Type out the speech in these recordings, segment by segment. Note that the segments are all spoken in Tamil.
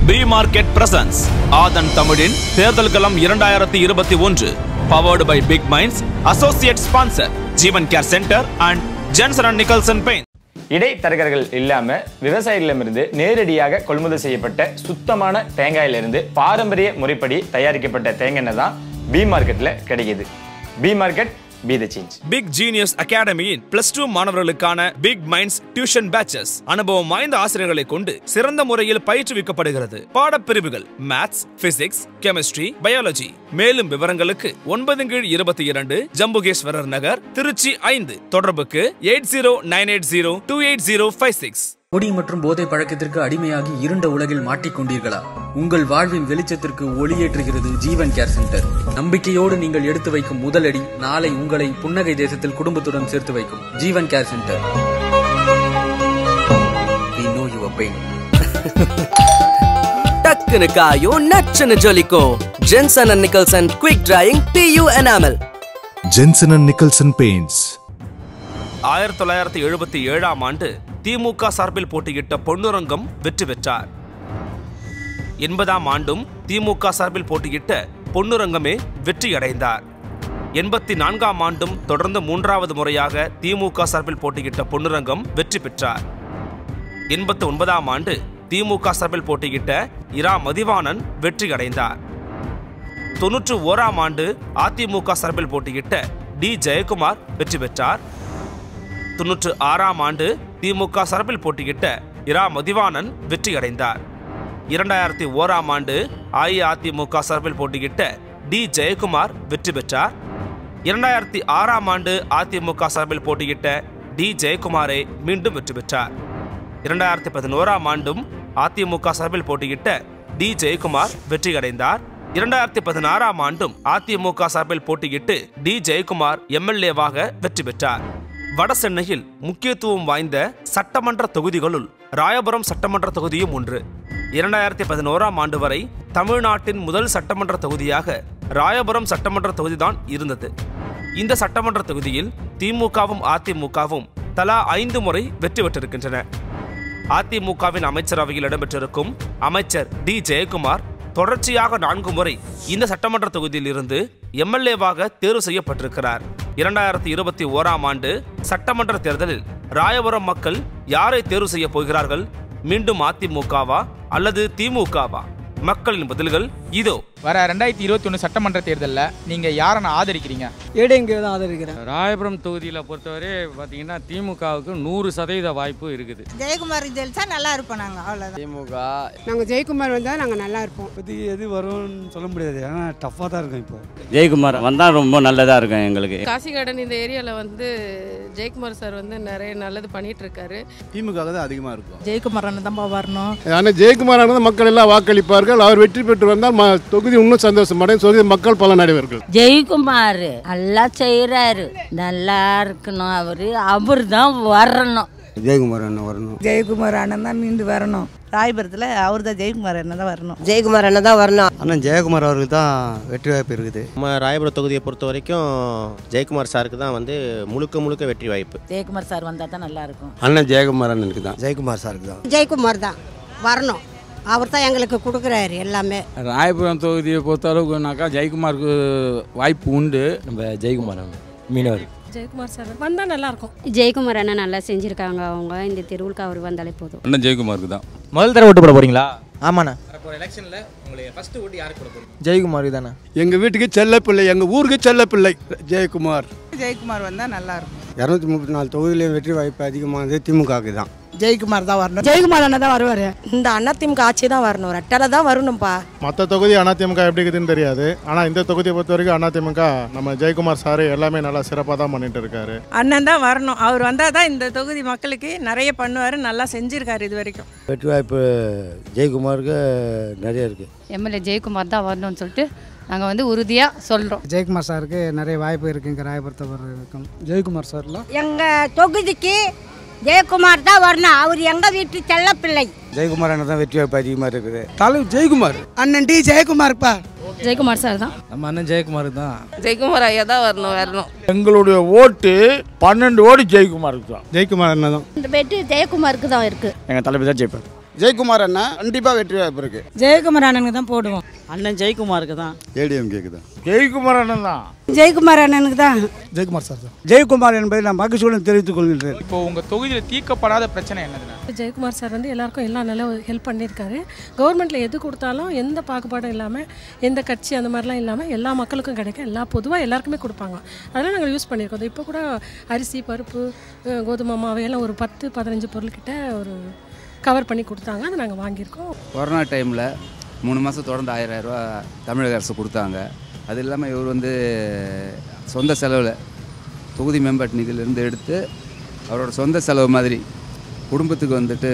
பி மார்க்கெட் பிரசன்ஸ் ஆதன் தமிழின் தேர்தல் களம் இரண்டாயிரத்தி இருபத்தி ஒன்று powered by Big Minds associate sponsor Jeevan care centre and Jensen and Nicholson paint இடைத்தரகர்கள் இல்லாம விவசாயிகளிடமிருந்து நேரடியாக கொள்முதல் செய்யப்பட்ட சுத்தமான தேங்காயிலிருந்து பாரம்பரிய முறைப்படி தயாரிக்கப்பட்ட தேங்காய் எண்ணெய் தான் பி மார்க்கெட்ல கிடைக்குது B market B the change Big Genius அகாடமியின் பிளஸ் டூ மாணவர்களுக்கான பிக் மைண்ட்ஸ் டியூஷன் பேச்சஸ் அனுபவம் வாய்ந்த ஆசிரியர்களை கொண்டு சிறந்த முறையில் பயிற்றுவிக்கப்படுகிறது பாடப்பிரிவுகள் மேத்ஸ் பிசிக்ஸ் கெமிஸ்ட்ரி பயாலஜி மேலும் விவரங்களுக்கு ஒன்பது கீழ் இருபத்தி இரண்டு ஜம்புகேஸ்வரர் நகர் திருச்சி ஐந்து தொடர்புக்கு eight zero nine eight zero two eight zero five six குடி மற்றும் போதை பழக்கத்திற்கு அடிமையாகி இருண்ட உலகில் மாட்டிக்கொண்டீர்களா உங்கள் வாழ்வின் வெளிச்சத்திற்கு ஒளியேற்றுகிறது ஜீவன் கேர் சென்டர் நம்பிக்கையோடு நீங்கள் எடுத்து வைக்கும் முதலடி நாளை உங்களை புன்னகை தேசத்தில் குடும்பத்துடன் சேர்த்து வைக்கும் Jeevan care centre We know your pain. டக்குனு காயும் நச்சுன்னு ஜொலிக்கும் Jensen and Nicholson quick drying PU enamel Jensen and Nicholson Paints. ஆயிரத்தி தொள்ளாயிரத்தி எழுபத்தி ஏழாம் ஆண்டு திமுக சார்பில் போட்டியிட்ட பொன்னுரங்கம் வெற்றி பெற்றார் எண்பதாம் ஆண்டும் திமுக சார்பில் போட்டியிட்ட பொன்னுரங்கமே வெற்றியடைந்தார் எண்பத்தி நான்காம் ஆண்டும் தொடர்ந்து மூன்றாவது முறையாக திமுக சார்பில் போட்டியிட்ட பொன்னுரங்கம் வெற்றி பெற்றார் எண்பத்தி ஒன்பதாம் ஆண்டு திமுக சார்பில் போட்டியிட்ட இரா மதிவாணன் வெற்றியடைந்தார் தொன்னூற்று ஓராம் ஆண்டு அதிமுக சார்பில் போட்டியிட்ட டி ஜெயக்குமார் வெற்றி பெற்றார் தொன்னூற்று ஆறாம் ஆண்டு திமுக சார்பில் போட்டியிட்ட இரா மதிவாணன் வெற்றியடைந்தார் இரண்டாயிரத்தி ஓராம் ஆண்டு அஇஅதிமுக சார்பில் போட்டியிட்ட டி ஜெயக்குமார் வெற்றி பெற்றார் இரண்டாயிரத்தி ஆறாம் ஆண்டு அதிமுக சார்பில் போட்டியிட்ட டி ஜெயக்குமாரே மீண்டும் வெற்றி பெற்றார் இரண்டாயிரத்தி பதினோராம் ஆண்டும் அதிமுக சார்பில் போட்டியிட்ட டி ஜெயக்குமார் வெற்றியடைந்தார் இரண்டாயிரத்தி பதினாறாம் ஆண்டும் அதிமுக சார்பில் போட்டியிட்டு டி ஜெயக்குமார் எம்எல்ஏவாக வெற்றி பெற்றார் வட சென்னையில் முக்கியத்துவம் வாய்ந்த சட்டமன்ற தொகுதிகளுள் ராயபுரம் சட்டமன்ற தொகுதியும் ஒன்று இரண்டாயிரத்தி பதினோராம் ஆண்டு வரை தமிழ்நாட்டின் முதல் சட்டமன்ற தொகுதியாக ராயபுரம் சட்டமன்ற தொகுதிதான் இருந்தது இந்த சட்டமன்ற தொகுதியில் திமுகவும் அதிமுகவும் தலா ஐந்து முறை வெற்றி பெற்றிருக்கின்றன அதிமுகவின் அமைச்சரவையில் இடம்பெற்றிருக்கும் அமைச்சர் டி ஜெயக்குமார் தொடர்ச்சியாக நான்கு முறை இந்த சட்டமன்ற தொகுதியில் இருந்து எம்எல்ஏவாக தேர்வு செய்யப்பட்டிருக்கிறார் இரண்டாயிரத்தி இருபத்தி ஓராம் ஆண்டு சட்டமன்ற தேர்தலில் ராயபுரம் மக்கள் யாரை தேர்வு செய்ய போகிறார்கள் மீண்டும் அதிமுகவா அல்லது திமுகவா மக்களின் பதில்கள் இதோ வர ரெண்டாயிரத்தி இருபத்தி ஒன்று சட்டமன்ற தேர்தலில் நீங்கள் யாரை நான் ஆதரிக்கிறீங்க ஏடிஎம்கே தான் ஆதரிக்கிறேன் ராயபுரம் தொகுதியில் பொறுத்தவரை பார்த்தீங்கன்னா திமுகவுக்கு நூறு சதவீத வாய்ப்பு இருக்குது ஜெயக்குமார் ஜெயிச்சா நல்லா இருப்போம் நாங்கள் அவ்வளோதான் திமுக நாங்கள் ஜெயக்குமார் வந்தால் நாங்கள் நல்லா இருப்போம் இப்போதைக்கு எது வரும்னு சொல்ல முடியாது ஏன்னா டஃப்பாக தான் இருக்கும் இப்போ ஜெயக்குமார் வந்தால் ரொம்ப நல்லதாக இருக்கும் எங்களுக்கு காசி கார்டன் இந்த ஏரியாவில் வந்து ஜெயக்குமார் சார் வந்து நிறைய நல்லது பண்ணிட்டு இருக்காரு திமுக தான் அதிகமாக இருக்கும் ஜெயக்குமார் அண்ணன் தான்ப்பா வரணும் ஆனால் ஜெயக்குமாரானது மக்கள் எல்லாம் வாக்களிப்பார்கள் அவர் வெற்றி பெற்று வந்தால் ம- தொகுதி இன்னும் சந்தோஷமடையும் தொகுதி மக்கள் பலன் அடைவார்கள் ஜெயக்குமார் நல்லா செய்கிறாரு நல்லா இருக்கணும் அவரு அவர் தான் வரணும் ஜெயக்குமார் அண்ணன் வரணும் ஜெயக்குமார் அண்ணன் தான் மீண்டு வரணும் ராயபுரத்தில் அவர் தான் ஜெயக்குமார் அண்ணன் தான் வரணும் ஜெயக்குமார் அண்ணன் தான் வரணும் ஆனால் ஜெயக்குமார் அவருக்கு தான் வெற்றி வாய்ப்பு இருக்குது நம்ம ராயபுரம் தொகுதியை பொறுத்த வரைக்கும் ஜெயக்குமார் சாருக்கு தான் வந்து முழுக்க முழுக்க வெற்றி வாய்ப்பு ஜெயக்குமார் சார் வந்தால் தான் நல்லா இருக்கும் அண்ணன் ஜெயக்குமார் அண்ணனுக்கு தான் ஜெயக்குமார் சாருக்கு தான் ஜெயக்குமார் தான் வரணும் அவர் தான் எங்களுக்கு கொடுக்குறாரு எல்லாமே ராயபுரம் தொகுதியை பொறுத்த அளவுக்குனாக்கா ஜெயக்குமாருக்கு வாய்ப்பு உண்டு நம்ம ஜெயக்குமார் மீனவர் ஜெயக்குமார் சார் வந்தால் நல்லா இருக்கும் ஜெயக்குமார் அண்ணன் நல்லா செஞ்சுருக்காங்க அவங்க இந்த தெருவுக்கு அவர் வந்தாலே போதும் அண்ணன் ஜெயக்குமாருக்கு தான் முதல் தடவை ஓட்டு போட போறீங்களா ஆமாண்ணா இப்போ எலெக்ஷனில் உங்களுடைய ஃபர்ஸ்ட் ஓட்டு யாருக்கு போட போறீங்க ஜெயக்குமாருக்கு தானே எங்கள் வீட்டுக்கு செல்ல பிள்ளை எங்கள் ஊருக்கு செல்ல பிள்ளை ஜெயக்குமார் ஜெயக்குமார் வந்தால் நல்லா இருக்கும் இரநூத்தி முப்பத்தி நாலு தொகுதியிலையும் வெற்றி வாய்ப்பு அதிகமானது திமுகவுக்கு தான் ஜெயக்குமார் தான் வரணும் ஜெயக்குமார் அண்ணன் தான் வருவார் இந்த அதிமுக ஆட்சி தான் வரணும் ரெட்டலை தான் வரணும்ப்பா மற்ற தொகுதி அதிமுக எப்படி இருக்குதுன்னு தெரியாது ஆனால் இந்த தொகுதியை பொறுத்த வரைக்கும் அதிமுக நம்ம ஜெயக்குமார் சார் எல்லாமே நல்லா சிறப்பாக தான் பண்ணிட்டு இருக்காரு அண்ணன் தான் வரணும் அவர் வந்தால் தான் இந்த தொகுதி மக்களுக்கு நிறைய பண்ணுவார் நல்லா செஞ்சிருக்காரு இது வரைக்கும் வெற்றி வாய்ப்பு ஜெயக்குமாருக்கு நிறைய இருக்குது எம்எல்ஏ ஜெயக்குமார் தான் வரணும்னு சொல்லிட்டு நாங்கள் வந்து உறுதியாக சொல்கிறோம் ஜெயக்குமார் சாருக்கு நிறைய வாய்ப்பு இருக்குங்க ராயபுரத்தை வரைக்கும் ஜெயக்குமார் சார்லாம் எங்கள் தொகுதிக்கு ஜெயக்குமார் தான் வரணும் அவர் எங்கள் வீட்டு செல்ல பிள்ளை ஜெயக்குமார் அண்ணன் தான் வெற்றி வாய்ப்பு அதிகமாக இருக்குது தலைவர் ஜெயக்குமார் அண்ணன் டி ஜெயக்குமார்ப்பா ஜெயக்குமார் சார் தான் நம்ம அண்ணன் ஜெயக்குமார் தான் ஜெயக்குமார் ஐயா தான் வரணும் வரணும் எங்களுடைய ஓட்டு பன்னெண்டு ஓட்டு ஜெயக்குமாருக்கு தான் ஜெயக்குமார் அண்ணன் தான் இந்த பெட்டு ஜெயக்குமாருக்கு தான் இருக்கு எங்கள் தலைவர் தான் ஜெயிப்பார் ஜெயக்குமார் அண்ணன் கண்டிப்பாக வெற்றி வாய்ப்பு இருக்குது ஜெயக்குமார் அண்ணனுக்கு தான் போடுவோம் அண்ணன் ஜெயக்குமாருக்கு தான் ஏடிஎம் கேக்குதா ஜெயக்குமார் அண்ணன் தான் ஜெயக்குமார் அண்ணனுக்கு தான் ஜெயக்குமார் சார் தான் ஜெயக்குமார் என்பதை நான் மகிழ்ச்சியுடன் தெரிவித்துக் கொள்கின்றேன் இப்போ உங்க தொகுதியில் தீர்க்கப்படாத பிரச்சனை என்னதுன்னா ஜெயக்குமார் சார் வந்து எல்லாருக்கும் எல்லா நல்லா ஹெல்ப் பண்ணியிருக்காரு கவர்மெண்ட்டில் எது கொடுத்தாலும் எந்த பாகுபாடும் இல்லாமல் எந்த கட்சி அந்த மாதிரிலாம் இல்லாமல் எல்லா மக்களுக்கும் கிடைக்கும் எல்லா பொதுவாக எல்லாருக்குமே கொடுப்பாங்க அதெல்லாம் நாங்கள் யூஸ் பண்ணியிருக்கோம் இப்போ கூட அரிசி பருப்பு அஹ், கோதுமை மாவு எல்லாம் ஒரு பத்து பதினஞ்சு பொருள்கிட்ட ஒரு கவர் பண்ணி கொடுத்தாங்க அதை நாங்கள் வாங்கியிருக்கோம் கொரோனா டைமில் மூணு மாதம் தொடர்ந்து ஆயிரம் ரூபா தமிழக அரசு கொடுத்தாங்க அது இல்லாமல் இவர் வந்து சொந்த செலவில் தொகுதி மேம்பாட்டு நிதியிலேருந்து எடுத்து அவரோட சொந்த செலவு மாதிரி குடும்பத்துக்கு வந்துட்டு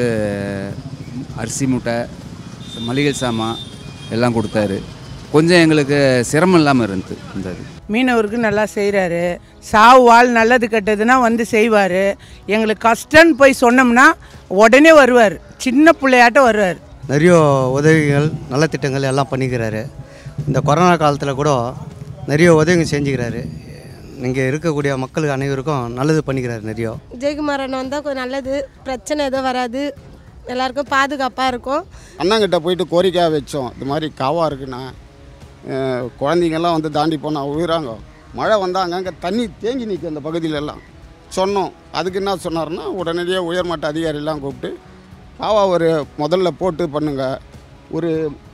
அரிசி மூட்டை மளிகை சாமான் எல்லாம் கொடுத்தாரு கொஞ்சம் எங்களுக்கு சிரமம் இல்லாமல் இருந்தது இந்த இது மீனவருக்கு நல்லா செய்கிறாரு சாவு வாழ் நல்லது கெட்டதுன்னா வந்து செய்வார் எங்களுக்கு கஷ்டம்னு போய் சொன்னோம்னா உடனே வருவார் சின்ன பிள்ளையாட்ட வருவார் நிறைய உதவிகள் நலத்திட்டங்கள் எல்லாம் பண்ணிக்கிறாரு இந்த கொரோனா காலத்தில் கூட நிறைய உதவிகள் செஞ்சுக்கிறாரு இங்கே இருக்கக்கூடிய மக்களுக்கு அனைவருக்கும் நல்லது பண்ணிக்கிறாரு நிறைய ஜெயக்குமார் அண்ணன் வந்தால் கொஞ்சம் நல்லது பிரச்சனை எதுவும் வராது எல்லாருக்கும் பாதுகாப்பாக இருக்கும் அண்ணங்கிட்ட போயிட்டு கோரிக்கையாக வச்சோம் இது மாதிரி காவா இருக்குண்ணா அஹ் குழந்தைங்கெல்லாம் வந்து தாண்டி போனால் உயிராங்க மழை வந்தால் அங்கங்கே தண்ணி தேங்கி நிற்கும் அந்த பகுதியில எல்லாம் சொன்னோம் அதுக்கு என்ன சொன்னார்னா உடனடியாக உயர்மட்ட அதிகாரியெல்லாம் கூப்பிட்டு காவா ஒரு முதல்ல போட்டு பண்ணுங்க ஒரு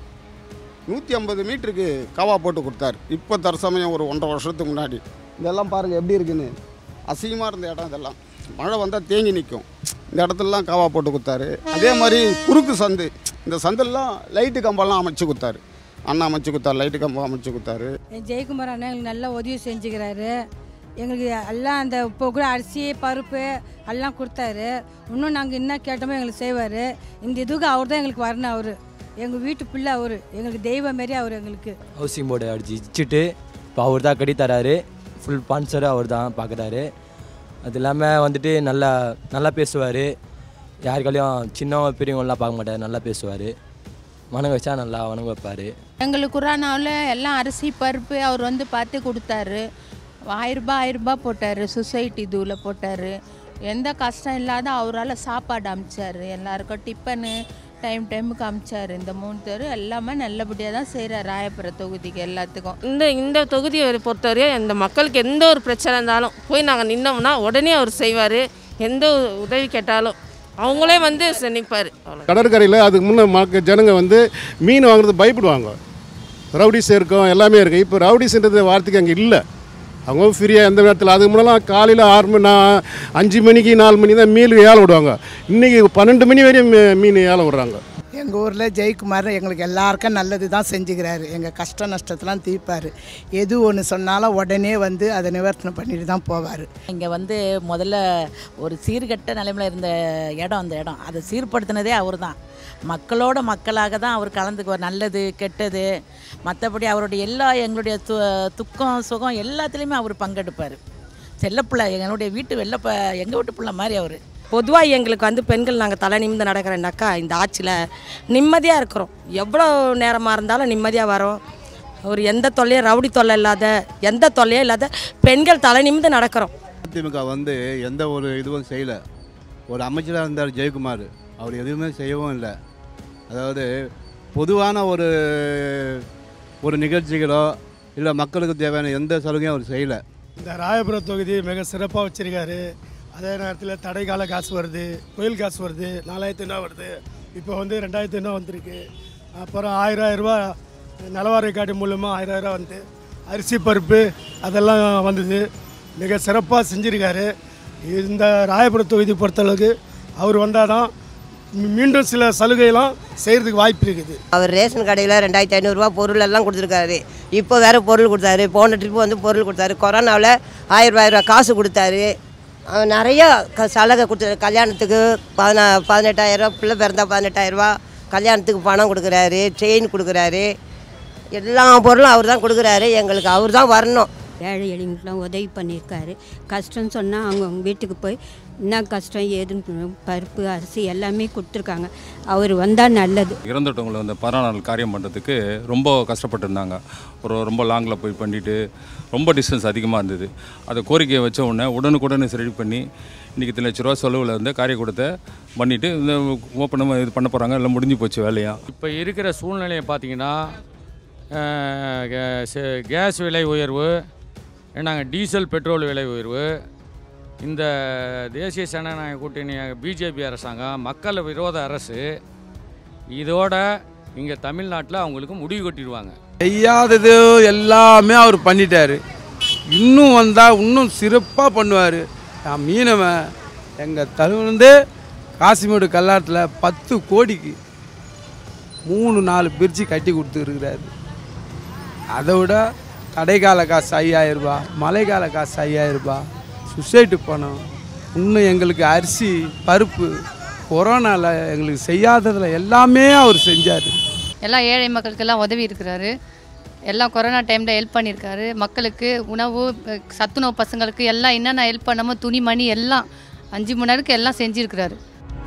நூற்றி ஐம்பது மீட்டருக்கு காவா போட்டு கொடுத்தாரு இப்போ தற்சமயம் ஒரு ஒன்றரை வருஷத்துக்கு முன்னாடி இதெல்லாம் பாருங்கள் எப்படி இருக்குன்னு அசிங்கமாக இருந்த இடம் இதெல்லாம் மழை வந்தால் தேங்கி நிற்கும் இந்த இடத்துலலாம் காவா போட்டு கொடுத்தாரு அதே மாதிரி குறுக்கு சந்து இந்த சந்தெல்லாம் லைட்டு கம்பெல்லாம் அமைச்சு கொடுத்தாரு அண்ணா அமைச்சு கொடுத்தாரு லைட்டு கம்பம் அமைச்சு கொடுத்தாரு ஜெயக்குமார் அண்ணன் எங்களுக்கு நல்ல உதவி செஞ்சுக்கிறாரு எங்களுக்கு எல்லாம் அந்த இப்போ கூட அரிசி பருப்பு எல்லாம் கொடுத்தாரு இன்னும் நாங்கள் என்ன கேட்டோமோ எங்களுக்கு செய்வார் இந்த இதுக்கு அவர் தான் எங்களுக்கு வரணும் அவர் எங்கள் வீட்டு பிள்ளை அவர் எங்களுக்கு தெய்வம் மாரி அவர் எங்களுக்கு ஹவுசிங் போர்டு அடிச்சு இச்சிட்டு இப்போ அவர் தான் கட்டி தராரு ஃபுல் ஸ்பான்சரும் அவர் தான் பார்க்குறாரு அது இல்லாமல் வந்துட்டு நல்லா நல்லா பேசுவார் யாருக்காலையும் சின்னவங்க பெரியவங்களாம் பார்க்க மாட்டார் நல்லா பேசுவார் வணங்க வச்சா நல்லா வணங்க வைப்பார் எங்களுக்கு குரானாவில் எல்லாம் அரிசி பருப்பு அவர் வந்து பார்த்து கொடுத்தாரு ஆயிரரூபா ஆயிரரூபா போட்டார் சொசைட்டி இதுவில் போட்டார் எந்த கஷ்டம் இல்லாத அவரால் சாப்பாடு அமிச்சார் எல்லாருக்கும் டிஃபனு டைம் டைமுக்கு அமிச்சார் இந்த மூணு பேர் எல்லாமே நல்லபடியாக தான் செய்கிறார் ராயபுர தொகுதிக்கு எல்லாத்துக்கும் இந்த இந்த தொகுதியை பொறுத்தவரையும் இந்த மக்களுக்கு எந்த ஒரு பிரச்சனை இருந்தாலும் போய் நாங்கள் நின்னோம்னா உடனே அவர் செய்வார் எந்த ஒரு உதவி கேட்டாலும் அவங்களே வந்து நிற்பார் அவ்வளோ கடற்கரையில் அதுக்கு முன்னே மக்க ஜனங்க வந்து மீன் வாங்குறது பயப்படுவாங்க ரவுடிஸ் இருக்கும் எல்லாமே இருக்குது இப்போ ரவுடிஸ்ன்றது வார்த்தைக்கு அங்கே இல்லை அவங்க ஃப்ரீயாக எந்த நேரத்தில் அதுக்கு முன்னெல்லாம் காலையில் ஆறு மணி நான் அஞ்சு மணிக்கு நாலு மணி தான் மீன் ஏலம் விடுவாங்க இன்றைக்கி பன்னெண்டு மணி வரையும் மீ- மீன் ஏலம் விடுறாங்க எங்கள் ஊரில் ஜெயக்குமார் எங்களுக்கு எல்லாருக்கும் நல்லது தான் செஞ்சுக்கிறாரு எங்கள் கஷ்ட நஷ்டத்தெல்லாம் தீர்ப்பார் எது ஒன்று சொன்னாலும் உடனே வந்து அதை நிவர்த்தனை பண்ணிட்டு தான் போவார் இங்கே வந்து முதல்ல ஒரு சீர்கெட்ட நிலைமையில் இருந்த இடம் அந்த இடம் அதை சீர்படுத்தினதே அவர் தான் மக்களோட மக்களாக தான் அவர் கலந்துக்குவார் நல்லது கெட்டது மற்றபடி அவருடைய எல்லா எங்களுடைய து துக்கம் சுகம் எல்லாத்துலேயுமே அவர் பங்கெடுப்பார் செல்லப்பிள்ளை எங்களுடைய வீட்டு வெள்ளப்ப எங்கள் வீட்டு பிள்ளை மாதிரி அவர் பொதுவாக எங்களுக்கு வந்து பெண்கள் நாங்கள் தலை நிமிந்து நடக்கிறேன்னாக்கா இந்த ஆட்சியில் நிம்மதியாக இருக்கிறோம் எவ்வளோ நேரமாக இருந்தாலும் நிம்மதியாக வரோம் ஒரு எந்த தொல்லையும் ரவுடி தொல்லை இல்லாத எந்த தொல்லையும் இல்லாத பெண்கள் தலை நிமிந்து நடக்கிறோம் அதிமுக வந்து எந்த ஒரு இதுவும் செய்யலை ஒரு அமைச்சராக இருந்தார் ஜெயக்குமார் அவர் எதுவுமே செய்யவும் இல்லை அதாவது பொதுவான ஒரு ஒரு நிகழ்ச்சிகளோ இல்லை மக்களுக்கு தேவையான எந்த சலுகையும் அவர் செய்யலை இந்த ராயபுரம் தொகுதி மிக சிறப்பாக வச்சிருக்காரு அதே நேரத்தில் தடைக்கால காசு வருது புயல் காசு வருது நாலாயிரத்தி ஐநூறுவா வருது இப்போ வந்து ரெண்டாயிரத்தி ஐநூறுவா வந்திருக்கு அப்புறம் ஆயிரம் ஆயிரம் ரூபா நலவாரி காட்டு மூலமாக ஆயிரம் ஆயிரம் வந்து அரிசி பருப்பு அதெல்லாம் வந்தது மிக சிறப்பாக செஞ்சுருக்காரு இந்த ராயபுரம் தொகுதி பொறுத்தளவுக்கு அவர் வந்தால் தான் மீண்டும் சில சலுகையெல்லாம் செய்கிறதுக்கு வாய்ப்பு இருக்குது அவர் ரேஷன் கடையில் ரெண்டாயிரத்தி ஐநூறுரூவா பொருள் எல்லாம் கொடுத்துருக்காரு இப்போ வேறு பொருள் கொடுத்தாரு போன ட்ரிப்பு வந்து பொருள் கொடுத்தாரு கொரோனாவில் ஆயிரம் ரூபாய் ரூபாய் காசு கொடுத்தாரு அவர் நிறைய க சலுகை கொடுத்தாரு கல்யாணத்துக்கு பதினா பதினெட்டாயிரரூவா பிள்ளை பிறந்தா பதினெட்டாயிரரூவா கல்யாணத்துக்கு பணம் கொடுக்குறாரு செயின் கொடுக்குறாரு எல்லா பொருளும் அவர் தான் கொடுக்குறாரு எங்களுக்கு அவர் தான் வரணும் ஏழை எளிங்களுக்குலாம் உதவி பண்ணியிருக்காரு கஷ்டம்னு சொன்னால் அவங்க அவங்க வீட்டுக்கு போய் என்ன கஷ்டம் ஏதுன்னு பருப்பு அரிசி எல்லாமே கொடுத்துருக்காங்க அவர் வந்தால் நல்லது இறந்துட்டவங்களை வந்து பதினாலு காரியம் பண்ணுறதுக்கு ரொம்ப கஷ்டப்பட்டு இருந்தாங்க ஒரு ரொம்ப லாங்கில் போய் பண்ணிட்டு ரொம்ப டிஸ்டன்ஸ் அதிகமாக இருந்தது அதை கோரிக்கையை வச்ச உடனே உடனுக்குடனே ரெடி பண்ணி இன்றைக்கி இத்தனை லட்ச ரூபா செலவில் வந்து காரியக்கூடத்தை பண்ணிவிட்டு இந்த ஓப்பனாக இது பண்ண போகிறாங்க எல்லாம் முடிஞ்சு போச்சு வேலையா இப்போ இருக்கிற சூழ்நிலையை பார்த்தீங்கன்னா அஹ், கே- சே- கேஸ் விலை உயர்வு நாங்கள் டீசல் பெட்ரோல் விலை உயர்வு இந்த தேசிய ஜனநாயக கூட்டணி பிஜேபி அரசாங்கம் மக்கள் விரோத அரசு இதோட இங்கே தமிழ்நாட்டில் அவங்களுக்கு முடிவு கட்டிடுவாங்க செய்யாதது எல்லாமே அவர் பண்ணிட்டாரு இன்னும் வந்தால் இன்னும் சிறப்பாக பண்ணுவார் நான் மீனவன் எங்கள் தலைவந்து காசிமேடு கல்லாரத்தில் பத்து கோடிக்கு மூணு நாலு பிரிட்ஜு கட்டி கொடுத்துருக்கிறாரு அதை விட கடைக்கால காசு ஐயாயிரம் ரூபாய் மழைக்கால காசு ஐயாயிரம் ரூபாய் சுசைட்டு பணம் இன்னும் எங்களுக்கு அரிசி பருப்பு கொரோனாவில் எங்களுக்கு செய்யாததில் எல்லாமே அவர் செஞ்சார் எல்லா ஏழை மக்களுக்கெல்லாம் உதவி இருக்கிறாரு எல்லாம் கொரோனா டைமில் ஹெல்ப் பண்ணியிருக்காரு மக்களுக்கு உணவு அஹ், சத்துணவு பசங்களுக்கு எல்லாம் என்னென்ன ஹெல்ப் பண்ணாமோ துணிமணி எல்லாம் அஞ்சு மணி நேரத்துக்கு எல்லாம் செஞ்சுருக்கிறாரு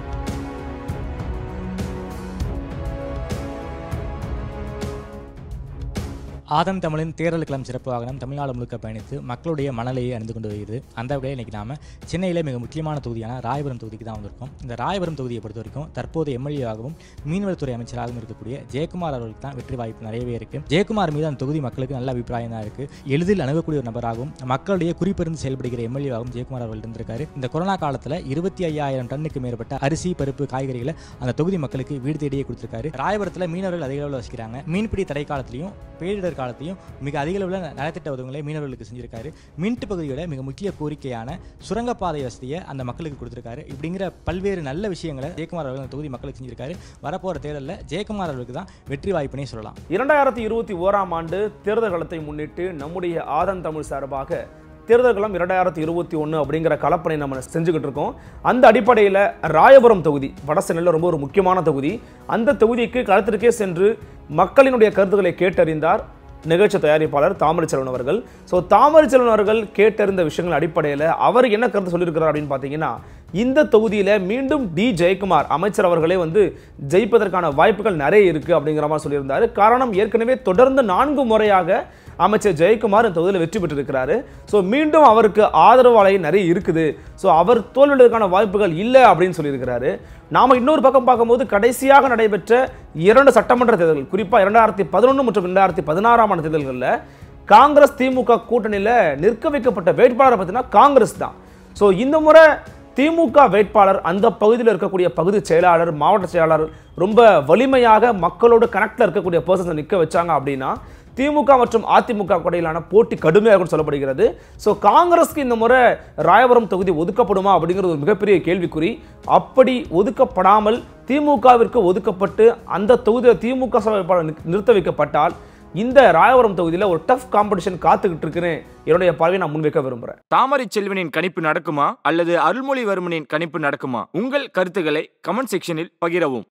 ஆதம் தமிழின் தேர்தல் களம் சிறப்பு வாகனம் தமிழ்நாடு முழுக்க பயணித்து மக்களுடைய மணலையை அணிந்து கொண்டு வருகிறது அந்த வகையில் இன்றைக்கி நாம சென்னையில் மிக முக்கியமான தொகுதியான ராயபுரம் தொகுதிக்கு தான் வந்திருக்கோம் இந்த ராயபுரம் தொகுதியை பொறுத்த வரைக்கும் தற்போது எம்எல்ஏவாகவும் மீன்வளத்துறை அமைச்சராகவும் இருக்கக்கூடிய ஜெயக்குமார் அவர்களுக்கு தான் வெற்றி வாய்ப்பு நிறையவே இருக்குது ஜெயக்குமார் மீது அந்த தொகுதி மக்களுக்கு நல்ல அபிப்பிராயம் தான் இருக்குது எளிதில் அணுகக்கூடிய ஒரு நபராகவும் மக்களுடைய குறிப்பிருந்து செயல்படுகிற எம்எல்ஏவாகவும் ஜெயக்குமார் அவர்கள் இருந்திருக்காரு இந்த கொரோனா காலத்தில் இருபத்தி ஐயாயிரம் டன்னுக்கு மேற்பட்ட அரிசி பருப்பு காய்கறிகளை அந்த தொகுதி மக்களுக்கு வீடு தேடியே கொடுத்திருக்காரு ராயபுரத்தில் மீனவர்கள் அதிக அளவில் வசிக்கிறாங்க மீன்பிடி தடை காலத்திலையும் பேரிடர் காலத்திலையும் மிக அதிக அளவில் நலத்திட்ட உதவிகளை மீனவர்களுக்கு செஞ்சிருக்காரு மின்ட் பகுதியோட மிக முக்கிய கோரிக்கையான சுரங்கப்பாதை வசதியை அந்த மக்களுக்கு கொடுத்திருக்காரு இப்படிங்கிற பல்வேறு நல்ல விஷயங்களை ஜெயக்குமார் அவர்கள் அந்த தொகுதி மக்களுக்கு செஞ்சிருக்காரு வரப்போகிற தேர்தலில் ஜெயக்குமார் அவர்களுக்கு தான் வெற்றி வாய்ப்புனே சொல்லலாம் இரண்டாயிரத்தி இருபத்தி ஓராம் ஆண்டு தேர்தல் காலத்தை முன்னிட்டு நம்முடைய ஆதன் தமிழ் சார்பாக தேர்தல் களம் இரண்டாயிரத்தி இருபத்தி ஒன்று அப்படிங்கிற கலப்பணி நம்ம செஞ்சுக்கிட்டு இருக்கோம் அந்த அடிப்படையில் ராயபுரம் தொகுதி வடசென்னையில் ரொம்ப ஒரு முக்கியமான தொகுதி அந்த தொகுதிக்கு களத்திற்கே சென்று மக்களினுடைய கருத்துக்களை கேட்டறிந்தார் நிகழ்ச்சி தயாரிப்பாளர் தாமரைச்செல்வன் அவர்கள் ஸோ தாமரைச்செல்வன் அவர்கள் கேட்டறிந்த விஷயங்கள் அடிப்படையில் அவர் என்ன கருத்து சொல்லியிருக்கிறார் அப்படின்னு பார்த்தீங்கன்னா இந்த தொகுதியில் மீண்டும் டி ஜெயக்குமார் அமைச்சர் அவர்களே வந்து ஜெயிப்பதற்கான வாய்ப்புகள் நிறைய இருக்குது அப்படிங்கிற மாதிரி சொல்லியிருந்தார் காரணம் ஏற்கனவே தொடர்ந்து நான்கு முறையாக அமைச்சர் ஜெயக்குமார் இந்த தொகுதியில் வெற்றி பெற்றிருக்கிறாரு ஸோ மீண்டும் அவருக்கு ஆதரவாளை நிறைய இருக்குது ஸோ அவர் தோல்வியதற்கான வாய்ப்புகள் இல்லை அப்படின்னு சொல்லியிருக்கிறாரு நாம இன்னொரு பக்கம் பார்க்கும்போது கடைசியாக நடைபெற்ற இரண்டு சட்டமன்ற தேர்தல்கள் குறிப்பாக இரண்டாயிரத்தி பதினொன்று மற்றும் இரண்டாயிரத்தி பதினாறாம் ஆண்டு தேர்தல்களில் காங்கிரஸ் திமுக கூட்டணியில் நிற்க வைக்கப்பட்ட வேட்பாளரை பார்த்தீங்கன்னா காங்கிரஸ் தான் ஸோ இந்த முறை திமுக வேட்பாளர் அந்த பகுதியில் இருக்கக்கூடிய பகுதி செயலாளர் மாவட்ட செயலாளர் ரொம்ப வலிமையாக மக்களோட கனெக்டில் இருக்கக்கூடிய பர்சன்ஸை நிற்க வச்சாங்க அப்படின்னா திமுக மற்றும் அதிமுக இடையிலான போட்டி கடுமையாக இருக்கும்னு சொல்லப்படுகிறது ஸோ காங்கிரஸ்க்கு இந்த முறை ராயபுரம் தொகுதி ஒதுக்கப்படுமா அப்படிங்கிறது ஒரு மிகப்பெரிய கேள்விக்குறி அப்படி ஒதுக்கப்படாமல் திமுகவிற்கு ஒதுக்கப்பட்டு அந்த தொகுதியில் திமுக வேட்பாளர் நிறுத்த- நிறுத்த வைக்கப்பட்டால் இந்த ராயபுரம் தொகுதியில் ஒரு டஃப் காம்படிஷன் காத்துக்கிட்டு இருக்குன்னு என்னுடைய பார்வையை நான் முன்வைக்க விரும்புகிறேன் தாமரை செல்வனின் கணிப்பு நடக்குமா அல்லது அருள்மொழிவர்மனின் கணிப்பு நடக்குமா உங்கள் கருத்துக்களை கமெண்ட் செக்ஷனில் பகிரவும்